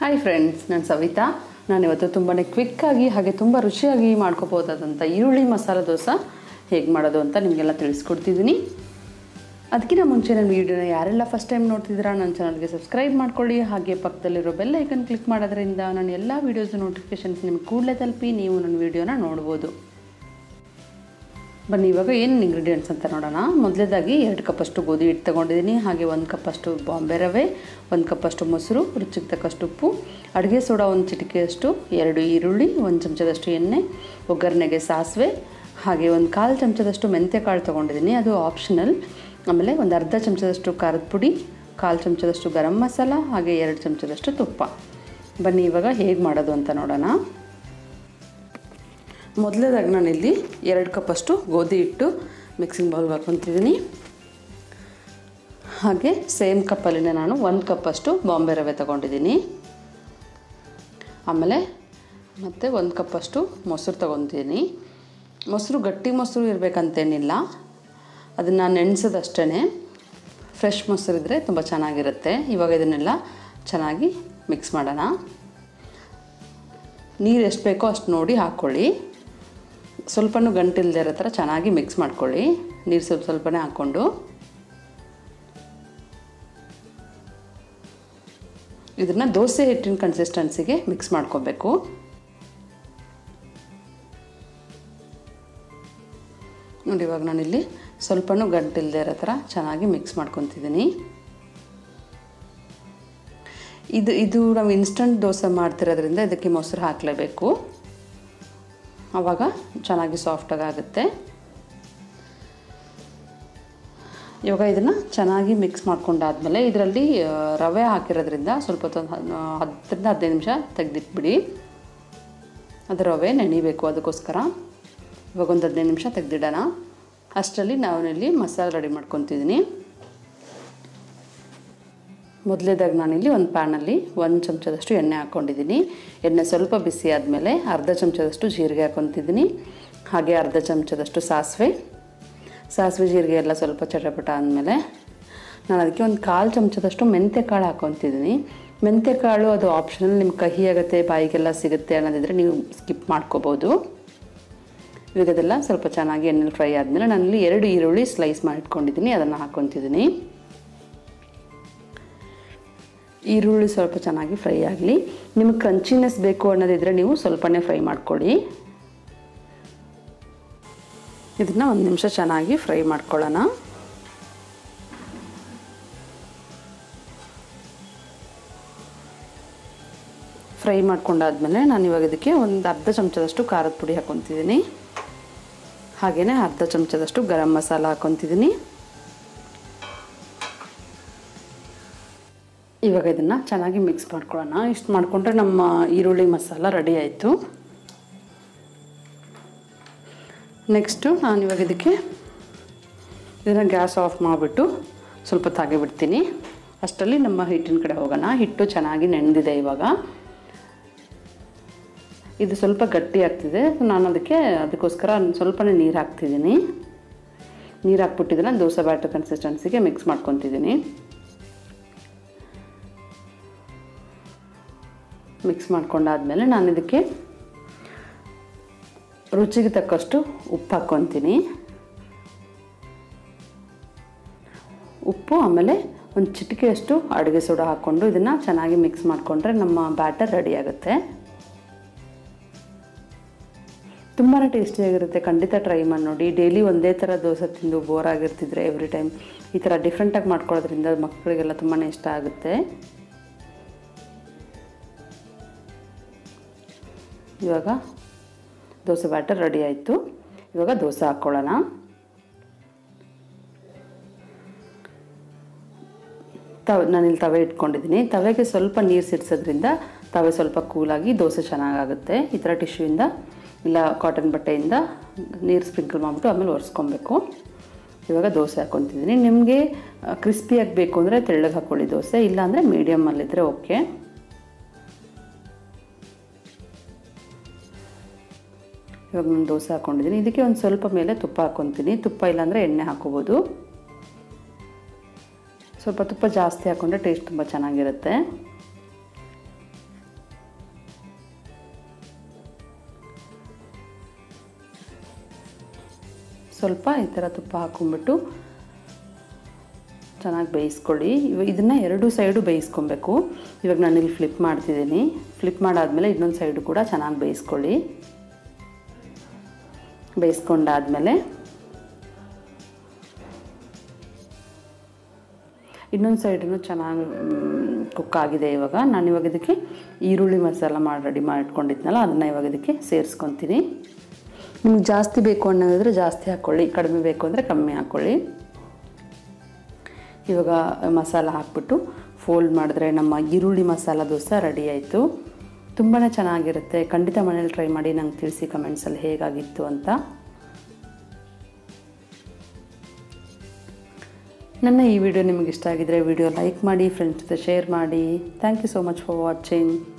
hi friends ನಾನು ಸವಿತಾ ನಾನಿವತ್ತು ತುಂಬಾ ಕ್ವಿಕ್ಕಾಗಿ ಹಾಗೆ ತುಂಬ ರುಚಿಯಾಗಿ ಮಾಡ್ಕೋಬೋದಾದಂಥ ಈರುಳ್ಳಿ ಮಸಾಲೆ ದೋಸೆ ಹೇಗೆ ಮಾಡೋದು ಅಂತ ನಿಮಗೆಲ್ಲ ತಿಳಿಸ್ಕೊಡ್ತಿದ್ದೀನಿ ಅದಕ್ಕಿಂತ ಮುಂಚೆ ನನ್ನ ವೀಡಿಯೋನ ಯಾರೆಲ್ಲ ಫಸ್ಟ್ ಟೈಮ್ ನೋಡ್ತಿದ್ದೀರಾ ನನ್ನ ಚಾನಲ್ಗೆ ಸಬ್ಸ್ಕ್ರೈಬ್ ಮಾಡ್ಕೊಳ್ಳಿ ಹಾಗೆ ಪಕ್ಕದಲ್ಲಿರೋ ಬೆಲ್ ಐಕನ್ ಕ್ಲಿಕ್ ಮಾಡೋದ್ರಿಂದ ನಾನು ಎಲ್ಲ ವೀಡಿಯೋಸ್ ನೋಟಿಫಿಕೇಷನ್ಸ್ ನಿಮ್ಗೆ ಕೂಡಲೇ ತಲುಪಿ ನೀವು ನನ್ನ ವೀಡಿಯೋನ ನೋಡ್ಬೋದು ಬನ್ನಿ ಇವಾಗ ಏನು ಇಂಗ್ರೀಡಿಯೆಂಟ್ಸ್ ಅಂತ ನೋಡೋಣ ಮೊದಲೇದಾಗಿ ಎರಡು ಕಪ್ಪಷ್ಟು ಗೋಧಿ ಹಿಟ್ಟು ತೊಗೊಂಡಿದ್ದೀನಿ ಹಾಗೆ ಒಂದು ಕಪ್ಪಷ್ಟು ಬಾಂಬೆ ರವೆ ಒಂದು ಕಪ್ಪಷ್ಟು ಮೊಸರು ರುಚಿಗೆ ತಕ್ಕಷ್ಟು ಉಪ್ಪು ಅಡುಗೆ ಸೋಡಾ ಒಂದು ಚಿಟಿಕೆಯಷ್ಟು ಎರಡು ಈರುಳ್ಳಿ ಒಂದು ಚಮಚದಷ್ಟು ಎಣ್ಣೆ ಒಗ್ಗರಣೆಗೆ ಸಾಸಿವೆ ಹಾಗೆ ಒಂದು ಕಾಲು ಚಮಚದಷ್ಟು ಮೆಂತ್ಯ ಕಾಳು ತೊಗೊಂಡಿದ್ದೀನಿ ಅದು ಆಪ್ಷನಲ್ ಆಮೇಲೆ ಒಂದು ಅರ್ಧ ಚಮಚದಷ್ಟು ಖಾರದ ಪುಡಿ ಕಾಲು ಚಮಚದಷ್ಟು ಗರಂ ಮಸಾಲ ಹಾಗೆ ಎರಡು ಚಮಚದಷ್ಟು ತುಪ್ಪ ಬನ್ನಿ ಇವಾಗ ಹೇಗೆ ಮಾಡೋದು ಅಂತ ನೋಡೋಣ ಮೊದಲೇದಾಗಿ ನಾನಿಲ್ಲಿ ಎರಡು ಕಪ್ಪಷ್ಟು ಗೋಧಿ ಹಿಟ್ಟು ಮಿಕ್ಸಿಂಗ್ ಬೌಲ್ಗೆ ಹಾಕ್ಕೊತಿದ್ದೀನಿ ಹಾಗೆ ಸೇಮ್ ಕಪ್ಪಲ್ಲಿನೇ ನಾನು ಒಂದು ಕಪ್ಪಷ್ಟು ಬಾಂಬೆ ರವೆ ತೊಗೊಂಡಿದ್ದೀನಿ ಆಮೇಲೆ ಮತ್ತು ಒಂದು ಕಪ್ಪಷ್ಟು ಮೊಸರು ತೊಗೊತೀನಿ ಮೊಸರು ಗಟ್ಟಿ ಮೊಸರು ಇರಬೇಕಂತೇನಿಲ್ಲ ಅದನ್ನು ನೆನೆಸೋದಷ್ಟೇ ಫ್ರೆಶ್ ಮೊಸರು ಇದ್ದರೆ ತುಂಬ ಚೆನ್ನಾಗಿರುತ್ತೆ ಇವಾಗ ಇದನ್ನೆಲ್ಲ ಚೆನ್ನಾಗಿ ಮಿಕ್ಸ್ ಮಾಡೋಣ ನೀರು ಎಷ್ಟು ಬೇಕೋ ಅಷ್ಟು ನೋಡಿ ಹಾಕ್ಕೊಳ್ಳಿ ಸ್ವಲ್ಪನೂ ಗಂಟಿಲ್ಲದೆ ಇರೋ ಥರ ಚೆನ್ನಾಗಿ ಮಿಕ್ಸ್ ಮಾಡ್ಕೊಳ್ಳಿ ನೀರು ಸ್ವಲ್ಪ ಸ್ವಲ್ಪನೇ ಹಾಕ್ಕೊಂಡು ಇದನ್ನು ದೋಸೆ ಹಿಟ್ಟಿನ ಕನ್ಸಿಸ್ಟೆನ್ಸಿಗೆ ಮಿಕ್ಸ್ ಮಾಡ್ಕೋಬೇಕು ನೋಡಿ ಇವಾಗ ನಾನಿಲ್ಲಿ ಸ್ವಲ್ಪನೂ ಗಂಟಿಲ್ಲದೆ ಇರೋ ಥರ ಚೆನ್ನಾಗಿ ಮಿಕ್ಸ್ ಮಾಡ್ಕೊತಿದ್ದೀನಿ ಇದು ಇದು ನಾವು ಇನ್ಸ್ಟಂಟ್ ದೋಸೆ ಮಾಡ್ತಿರೋದ್ರಿಂದ ಇದಕ್ಕೆ ಮೊಸರು ಹಾಕಲೇಬೇಕು ಆವಾಗ ಚೆನ್ನಾಗಿ ಸಾಫ್ಟಾಗಿ ಆಗುತ್ತೆ ಇವಾಗ ಇದನ್ನು ಚೆನ್ನಾಗಿ ಮಿಕ್ಸ್ ಮಾಡ್ಕೊಂಡಾದ್ಮೇಲೆ ಇದರಲ್ಲಿ ರವೆ ಹಾಕಿರೋದ್ರಿಂದ ಸ್ವಲ್ಪ ಹೊತ್ತು ಹತ್ತರಿಂದ ಹದಿನೈದು ನಿಮಿಷ ತೆಗೆದಿಟ್ಬಿಡಿ ಅದು ರವೆ ನೆನಿಬೇಕು ಅದಕ್ಕೋಸ್ಕರ ಇವಾಗ ಒಂದು ಹದಿನೈದು ನಿಮಿಷ ತೆಗೆದಿಡೋಣ ಅಷ್ಟರಲ್ಲಿ ನಾವಿಲ್ಲಿ ಮಸಾಲೆ ರೆಡಿ ಮಾಡ್ಕೊತಿದ್ದೀನಿ ಮೊದಲೇದಾಗಿ ನಾನಿಲ್ಲಿ ಒಂದು ಪ್ಯಾನಲ್ಲಿ ಒಂದು ಚಮಚದಷ್ಟು ಎಣ್ಣೆ ಹಾಕ್ಕೊಂಡಿದ್ದೀನಿ ಎಣ್ಣೆ ಸ್ವಲ್ಪ ಬಿಸಿ ಆದಮೇಲೆ ಅರ್ಧ ಚಮಚದಷ್ಟು ಜೀರಿಗೆ ಹಾಕ್ಕೊತಿದ್ದೀನಿ ಹಾಗೆ ಅರ್ಧ ಚಮಚದಷ್ಟು ಸಾಸಿವೆ ಸಾಸಿವೆ ಜೀರಿಗೆ ಎಲ್ಲ ಸ್ವಲ್ಪ ಚಟಪಟ ಆದಮೇಲೆ ನಾನು ಅದಕ್ಕೆ ಒಂದು ಕಾಲು ಚಮಚದಷ್ಟು ಮೆಂತ್ಯ ಕಾಳು ಹಾಕ್ಕೊತಿದ್ದೀನಿ ಮೆಂತ್ಯ ಕಾಳು ಅದು ಆಪ್ಷನಲ್ ನಿಮ್ಗೆ ಕಹಿ ಆಗುತ್ತೆ ಬಾಯಿಗೆಲ್ಲ ಸಿಗುತ್ತೆ ಅನ್ನೋದಿದ್ರೆ ನೀವು ಸ್ಕಿಪ್ ಮಾಡ್ಕೋಬೋದು ಇವಾಗ ಅದೆಲ್ಲ ಸ್ವಲ್ಪ ಚೆನ್ನಾಗಿ ಎಣ್ಣೆಲಿ ಫ್ರೈ ಆದಮೇಲೆ ನಾನಿಲ್ಲಿ ಎರಡು ಈರುಳ್ಳಿ ಸ್ಲೈಸ್ ಮಾಡಿಟ್ಕೊಂಡಿದ್ದೀನಿ ಅದನ್ನು ಹಾಕ್ಕೊತಿದ್ದೀನಿ ಈರುಳ್ಳಿ ಸ್ವಲ್ಪ ಚೆನ್ನಾಗಿ ಫ್ರೈ ಆಗಲಿ ನಿಮಗೆ ಕ್ರಂಚಿನೆಸ್ ಬೇಕು ಅನ್ನೋದಿದ್ರೆ ನೀವು ಸ್ವಲ್ಪನೇ ಫ್ರೈ ಮಾಡ್ಕೊಳ್ಳಿ ಇದನ್ನು ಒಂದು ನಿಮಿಷ ಚೆನ್ನಾಗಿ ಫ್ರೈ ಮಾಡ್ಕೊಳ್ಳೋಣ ಫ್ರೈ ಮಾಡ್ಕೊಂಡಾದ್ಮೇಲೆ ನಾನು ಇವಾಗ ಇದಕ್ಕೆ ಒಂದು ಅರ್ಧ ಚಮಚದಷ್ಟು ಖಾರದ ಪುಡಿ ಹಾಕ್ಕೊತಿದ್ದೀನಿ ಹಾಗೆಯೇ ಅರ್ಧ ಚಮಚದಷ್ಟು ಗರಂ ಮಸಾಲ ಹಾಕ್ಕೊತಿದ್ದೀನಿ ಇವಾಗ ಇದನ್ನು ಚೆನ್ನಾಗಿ ಮಿಕ್ಸ್ ಮಾಡ್ಕೊಳ್ಳೋಣ ಇಷ್ಟು ಮಾಡಿಕೊಂಡ್ರೆ ನಮ್ಮ ಈರುಳ್ಳಿ ಮಸಾಲ ರೆಡಿ ಆಯಿತು ನೆಕ್ಸ್ಟು ನಾನು ಇವಾಗ ಇದಕ್ಕೆ ಇದನ್ನು ಗ್ಯಾಸ್ ಆಫ್ ಮಾಡಿಬಿಟ್ಟು ಸ್ವಲ್ಪ ತಾಗೆ ಬಿಡ್ತೀನಿ ಅಷ್ಟರಲ್ಲಿ ನಮ್ಮ ಹಿಟ್ಟಿನ ಕಡೆ ಹೋಗೋಣ ಹಿಟ್ಟು ಚೆನ್ನಾಗಿ ನೆನೆದಿದೆ ಇವಾಗ ಇದು ಸ್ವಲ್ಪ ಗಟ್ಟಿ ಆಗ್ತಿದೆ ನಾನು ಅದಕ್ಕೆ ಅದಕ್ಕೋಸ್ಕರ ಸ್ವಲ್ಪನೇ ನೀರು ಹಾಕ್ತಿದ್ದೀನಿ ನೀರು ಹಾಕ್ಬಿಟ್ಟಿದ್ದನ್ನು ದೋಸೆ ಬ್ಯಾಟರ್ ಕನ್ಸಿಸ್ಟೆನ್ಸಿಗೆ ಮಿಕ್ಸ್ ಮಾಡ್ಕೊತಿದ್ದೀನಿ ಮಿಕ್ಸ್ ಮಾಡ್ಕೊಂಡಾದ್ಮೇಲೆ ನಾನು ಇದಕ್ಕೆ ರುಚಿಗೆ ತಕ್ಕಷ್ಟು ಉಪ್ಪು ಹಾಕ್ಕೊತೀನಿ ಉಪ್ಪು ಆಮೇಲೆ ಒಂದು ಚಿಟಿಕೆಯಷ್ಟು ಅಡುಗೆ ಸೋಡಾ ಹಾಕ್ಕೊಂಡು ಇದನ್ನು ಚೆನ್ನಾಗಿ ಮಿಕ್ಸ್ ಮಾಡಿಕೊಂಡ್ರೆ ನಮ್ಮ ಬ್ಯಾಟರ್ ರೆಡಿ ಆಗುತ್ತೆ ತುಂಬಾ ಟೇಸ್ಟಿಯಾಗಿರುತ್ತೆ ಖಂಡಿತ ಟ್ರೈ ಮಾಡಿ ನೋಡಿ ಡೈಲಿ ಒಂದೇ ಥರ ದೋಸೆ ತಿಂದು ಬೋರ್ ಆಗಿರ್ತಿದ್ರೆ ಎವ್ರಿ ಟೈಮ್ ಈ ಥರ ಡಿಫ್ರೆಂಟಾಗಿ ಮಾಡ್ಕೊಳ್ಳೋದ್ರಿಂದ ಮಕ್ಕಳಿಗೆಲ್ಲ ತುಂಬಾ ಇಷ್ಟ ಆಗುತ್ತೆ ಇವಾಗ ದೋಸೆ ಬ್ಯಾಟರ್ ರೆಡಿ ಆಯಿತು ಇವಾಗ ದೋಸೆ ಹಾಕ್ಕೊಳ್ಳೋಣ ತವ ನಾನಿಲ್ಲಿ ತವೆ ಇಟ್ಕೊಂಡಿದ್ದೀನಿ ತವೆಗೆ ಸ್ವಲ್ಪ ನೀರು ಸಿಡ್ಸೋದ್ರಿಂದ ತವೆ ಸ್ವಲ್ಪ ಕೂಲಾಗಿ ದೋಸೆ ಚೆನ್ನಾಗಾಗುತ್ತೆ ಈ ಥರ ಟಿಶ್ಯೂಯಿಂದ ಇಲ್ಲ ಕಾಟನ್ ಬಟ್ಟೆಯಿಂದ ನೀರು ಸ್ಪ್ರಿಂಕಲ್ ಮಾಡಿಬಿಟ್ಟು ಆಮೇಲೆ ಒರೆಸ್ಕೊಬೇಕು ಇವಾಗ ದೋಸೆ ಹಾಕ್ಕೊತಿದ್ದೀನಿ ನಿಮಗೆ ಕ್ರಿಸ್ಪಿಯಾಗಿ ಬೇಕು ಅಂದರೆ ತೆಳ್ಳಗೆ ಹಾಕ್ಕೊಳ್ಳಿ ದೋಸೆ ಇಲ್ಲಾಂದರೆ ಮೀಡಿಯಮಲ್ಲಿದ್ದರೆ ಓಕೆ ಇವಾಗ ನಾನು ದೋಸೆ ಹಾಕ್ಕೊಂಡಿದ್ದೀನಿ ಇದಕ್ಕೆ ಒಂದು ಸ್ವಲ್ಪ ಮೇಲೆ ತುಪ್ಪ ಹಾಕ್ಕೊತೀನಿ ತುಪ್ಪ ಇಲ್ಲಾಂದರೆ ಎಣ್ಣೆ ಹಾಕೋಬೋದು ಸ್ವಲ್ಪ ತುಪ್ಪ ಜಾಸ್ತಿ ಹಾಕ್ಕೊಂಡ್ರೆ ಟೇಸ್ಟ್ ತುಂಬ ಚೆನ್ನಾಗಿರುತ್ತೆ ಸ್ವಲ್ಪ ಈ ಥರ ತುಪ್ಪ ಹಾಕ್ಕೊಂಬಿಟ್ಟು ಚೆನ್ನಾಗಿ ಬೇಯಿಸ್ಕೊಳ್ಳಿ ಇವಾಗ ಇದನ್ನು ಎರಡು ಸೈಡು ಬೇಯಿಸ್ಕೊಬೇಕು ಇವಾಗ ನಾನು ಇಲ್ಲಿ ಫ್ಲಿಪ್ ಮಾಡ್ತಿದ್ದೀನಿ ಫ್ಲಿಪ್ ಮಾಡಾದಮೇಲೆ ಇನ್ನೊಂದು ಸೈಡು ಕೂಡ ಚೆನ್ನಾಗಿ ಬೇಯಿಸ್ಕೊಳ್ಳಿ ಬೇಯಿಸ್ಕೊಂಡಾದಮೇಲೆ ಇನ್ನೊಂದು ಸೈಡನ್ನು ಚೆನ್ನಾಗಿ ಕುಕ್ ಆಗಿದೆ ಇವಾಗ ನಾನು ಇವಾಗ ಇದಕ್ಕೆ ಈರುಳ್ಳಿ ಮಸಾಲ ಮಾಡಿ ರೆಡಿ ಮಾಡಿಟ್ಕೊಂಡಿದ್ನಲ್ಲ ಅದನ್ನು ಇವಾಗ ಇದಕ್ಕೆ ಸೇರಿಸ್ಕೊತೀನಿ ನಿಮ್ಗೆ ಜಾಸ್ತಿ ಬೇಕು ಅನ್ನೋದಾದರೆ ಜಾಸ್ತಿ ಹಾಕ್ಕೊಳ್ಳಿ ಕಡಿಮೆ ಬೇಕು ಅಂದರೆ ಕಮ್ಮಿ ಹಾಕ್ಕೊಳ್ಳಿ ಇವಾಗ ಮಸಾಲ ಹಾಕ್ಬಿಟ್ಟು ಫೋಲ್ಡ್ ಮಾಡಿದ್ರೆ ನಮ್ಮ ಈರುಳ್ಳಿ ಮಸಾಲ ದೋಸೆ ರೆಡಿ ಆಯಿತು ತುಂಬಾ ಚೆನ್ನಾಗಿರುತ್ತೆ ಖಂಡಿತ ಮನೇಲಿ ಟ್ರೈ ಮಾಡಿ ನಂಗೆ ತಿಳಿಸಿ ಕಮೆಂಟ್ಸಲ್ಲಿ ಹೇಗಾಗಿತ್ತು ಅಂತ ನನ್ನ ಈ ವಿಡಿಯೋ ನಿಮಗೆ ಇಷ್ಟ ಆಗಿದ್ರೆ ವಿಡಿಯೋ ಲೈಕ್ ಮಾಡಿ ಫ್ರೆಂಡ್ಸ್ ಜೊತೆ ಶೇರ್ ಮಾಡಿ thank you so much for watching